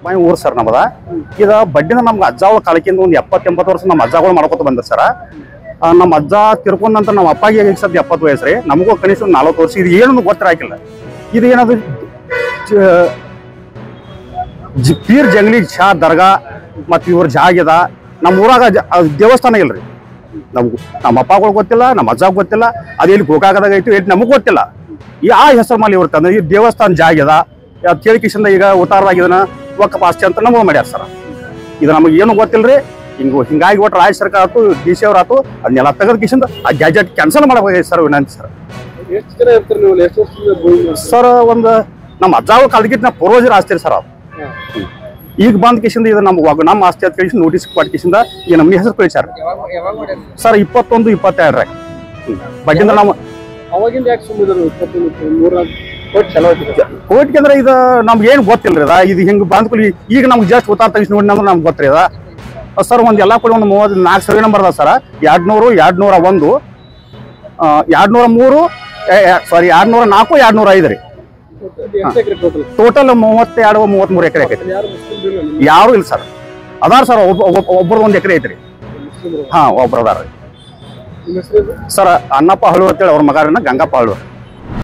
ಬಾಯಿ ಊರು ಸರ್ ನಮ್ಮದ ಇದ ಬಡ್ಡಿನ ನಮ್ಗೆ ಅಜ್ಜಾವ ಕಾಲಕ್ಕಿಂದ ಒಂದು ಎಪ್ಪತ್ತು ಎಂಬತ್ತು ವರ್ಷ ನಮ್ಮ ಅಜ್ಜಗಳು ಮಾಡ್ಕೊತ ಬಂದ ಸರ ಆ, ನಮ್ಮ ಅಜ್ಜ ತಿರ್ಕೊಂಡ್ ನಂತರ ನಮ್ಮ ಅಪ್ಪಾಗೆ ಈಗ ಸದ್ಯ ಎಪ್ಪತ್ತು ವಯಸ್ಸು ರೀ ನಮಗೂ ಕನಿಷ್ಠ ಒಂದು ನಲ್ವತ್ತು ವರ್ಷ ಇದು ಏನು ಗೊತ್ತಿರಾಕಿಲ್ಲ ಇದು ಏನದು ಚ- ಜಿ- ಪೀರ್ ಜಂಗ್ಲಿ ಶಾ ದರ್ಗಾ ಮತ್ತು ಇವ್ರ ಜಾಗಿದ ನಮ್ಮ ಊರಾಗ ಜ- ಅದ್ ದೇವಸ್ಥಾನ ಇಲ್ರಿ ನಮ್ಗೂ ನಮ್ಮ ಅಪ್ಪಗಳು ಗೊತ್ತಿಲ್ಲ ನಮ್ಮ ಅಜ್ಜ ಗೊತ್ತಿಲ್ಲ ಅದು ಎಲ್ಲಿ ಗೋಕಾಕದಾಗ ಐತಿ ಎಲ್ಲಿ ನಮಗ್ ಗೊತ್ತಿಲ್ಲ ಈ ಆ ಹೆಸರು ಮೇಲೆ ಇವ್ರ ತಂದ್ರೆ ಈ ದೇವಸ್ಥಾನ ಜಾಗ್ಯದ ಕೇಳಿ ಕಿಶಿಂದ ಈಗ ಉತ್ತಾರವಾಗಿದನ ವಕ್ಕಪ್ ಆಸ್ತಿ ಅಂತ ನಮಗೂ ಮಾಡ್ಯಾರ ಸರ್ ಇದು ನಮಗೆ ಏನು ಗೊತ್ತಿಲ್ರಿ ಹಿಂಗ ಹಿಂಗಾಗಿ ಒಟ್ಟು ರಾಜ್ಯ ಸರ್ಕಾರ ಆತು ಡಿ ಸಿ ಅವ್ರ ಆತು ಅದನ್ನೆಲ್ಲ ತೆಗೆದ ಕಿಶಿಂದ ಆ ಗ್ಯಾಜೆಟ್ ಕ್ಯಾನ್ಸಲ್ ಮಾಡಬೇಕಾಗಿ ಸರ್ ವಿನಂತಿ ಸರ್ ಎಷ್ಟು ಜನ ಇರ್ತೀರಿ ನೀವು ಎಷ್ಟು ವರ್ಷದಿಂದ ಭೂಮಿ ಮಾಡ್ತೀರಿ? ಸರ್ ಒಂದು ನಮ್ಮ ಅಜ್ಜಾವ ಕಾಲಗಿಟ್ಟು ನಾವು ಪೂರ್ವಜರ ಆಸ್ತಿ ಸರ್ ಅದು ಹಾ. ಈಗ ಬಂದ ಕಿಶಿಂದ ಇದು ನಮ್ಮ ಒಗ್- ನಮ್ಮ ಆಸ್ತಿ ಅಂತ ಕೇಳಿಸಿ ನೋಟಿಸ್ ಕೊಟ್ಟ ಕಿಶಿಂದ ಈ ನಮ್ಮ ಹೆಸರು ಕಳಿಸ್ಯಾರ ಸರ್ ಇಪ್ಪತ್ತೊಂದು ಇಪ್ಪತ್ತೆರಡ್ರಾಗ ಬಡ್ಡಿಂದ ನಮ್ಮ ಅವಾಗಿಂದ ಯಾಕೆ ಸುಮ್ಮನೆ ಇಪ್ಪತ್ತೊಂದು ಮೂರ್ನಾಲ್ಕು ಕೋಟಿ ಚಲೋ ಐತಿ ಕೋರ್ಟ್ಗೆ ಅಂದ್ರೆ ಇದು ನಮ್ಗೆ ಏನು ಗೊತ್ತಿಲ್ರಿ ಅದ ಇದು ಹಿಂಗೆ ಬಂದ ಕೂಲಿ ಈಗ ನಮ್ಗೆ ಜಸ್ಟ್ ಉತ್ತಾರ ತೆಗಿಸಿ ನೋಡಿ ಅಂದ್ರೆ ನಮ್ಗೆ ಗೊತ್ತ್ರಿ ಅದ ಸರ್ ಒಂದು ಎಲ್ಲ ಕೂಡ ಒಂದು ಮೂವತ್ತು ನಾಲ್ಕು ಸರ್ವೆ ನಂಬರ್ ಅದ ಸರ್ ಎರಡು ನೂರು ಎರಡು ನೂರ ಒಂದು ಎರಡು ನೂರ ಮೂರು ಸಾರಿ ಎರಡು ನೂರ ನಾಲ್ಕು ಎರಡು ನೂರ ಐದು ರೀ ಎಷ್ಟು ಎಕರೆ ಟೋಟಲ್ ಟೋಟಲ್ ಮೂವತ್ತೆರಡು ಮೂವತ್ತ್ಮೂರು ಎಕರೆ ಆಕೈತಿ ಯಾರು ಮುಸ್ಲಿಂ ಇಲ್ಲ ಯಾರು ಇಲ್ಲ ಸರ್ ಅದಾರ ಸರ್ ಒಬ್ಬ ಒಬ್ಬರದ್ದು ಒಂದು ಎಕರೆ ಐತ್ರಿ ಮುಸ್ಲಿಮರು ಹಾ ಒಬ್ರು ಅದಾರ ನಿಮ್ಮ ಹೆಸರು ಸರ್ ಅನ್ನಪ್ಪ ಹಳು ಅಂತೇಳಿ ಅವ್ರ ಮಗಾರನ್ನ ಗಂಗಪ್ಪ ಹಳು